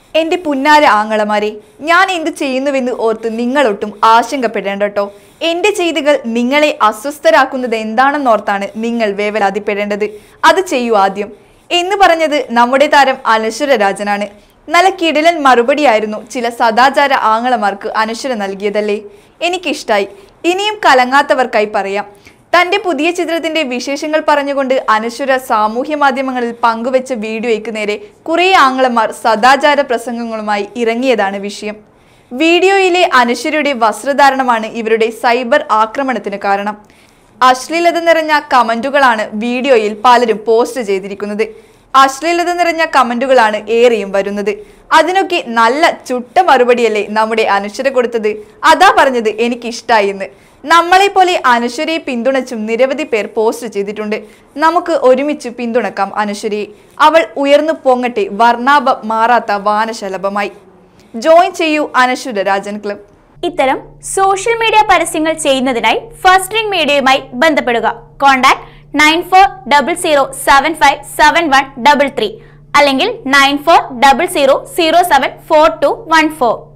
എന്റെ പുന്നാര ആങ്ങളമാരെ ഞാൻ എന്ത് ചെയ്യുന്നുവെന്ന് ഓർത്ത് നിങ്ങളൊട്ടും ആശങ്കപ്പെടേണ്ട കേട്ടോ എന്റെ ചെയ്തികൾ നിങ്ങളെ അസ്വസ്ഥരാക്കുന്നത് എന്താണെന്നോർത്താണ് നിങ്ങൾ വേവലാതിപ്പെടേണ്ടത് അത് ചെയ്യൂ ആദ്യം എന്ന് പറഞ്ഞത് നമ്മുടെ താരം അനശ്വര രാജനാണ് നല്ല കിടിലൻ മറുപടിയായിരുന്നു ചില സദാചാര ആങ്ങളമാർക്ക് അനശ്വര നൽകിയതല്ലേ എനിക്കിഷ്ടായി ഇനിയും കലങ്ങാത്തവർക്കായി പറയാം തന്റെ പുതിയ ചിത്രത്തിന്റെ വിശേഷങ്ങൾ പറഞ്ഞുകൊണ്ട് അനശ്വര സാമൂഹ്യ മാധ്യമങ്ങളിൽ പങ്കുവെച്ച വീഡിയോയ്ക്ക് നേരെ കുറേ ആങ്ങളമാർ സദാചാര പ്രസംഗങ്ങളുമായി ഇറങ്ങിയതാണ് വിഷയം വീഡിയോയിലെ അനശ്വരയുടെ വസ്ത്രധാരണമാണ് ഇവരുടെ സൈബർ ആക്രമണത്തിന് കാരണം അശ്ലീലത നിറഞ്ഞ കമന്റുകളാണ് വീഡിയോയിൽ പലരും പോസ്റ്റ് ചെയ്തിരിക്കുന്നത് അശ്ലീലത നിറഞ്ഞ കമന്റുകളാണ് ഏറെയും വരുന്നത് അതിനൊക്കെ നല്ല ചുട്ട മറുപടിയല്ലേ നമ്മുടെ അനശ്വര കൊടുത്തത് അതാ പറഞ്ഞത് എനിക്ക് ഇഷ്ടായി എന്ന് നമ്മളെ പോലെ അനശ്വരയെ പിന്തുണച്ചും നിരവധി പേർ പോസ്റ്റ് ചെയ്തിട്ടുണ്ട് നമുക്ക് ഒരുമിച്ച് പിന്തുണക്കാം അനശ്വരയെ അവൾ ഉയർന്നു പൊങ്ങട്ടെ വർണ്ണാഭം മാറാത്ത വാനശലഭമായി ജോയിൻ ചെയ്യൂ അനശ്വര രാജൻ ക്ലബ് ഇത്തരം സോഷ്യൽ മീഡിയ പരസ്യങ്ങൾ ചെയ്യുന്നതിനായി ഫസ്റ്റ് റിംഗ് മീഡിയയുമായി ബന്ധപ്പെടുക contact nine four double zero seven five seven one double three അല്ലെങ്കിൽ nine four double zero zero seven four two one four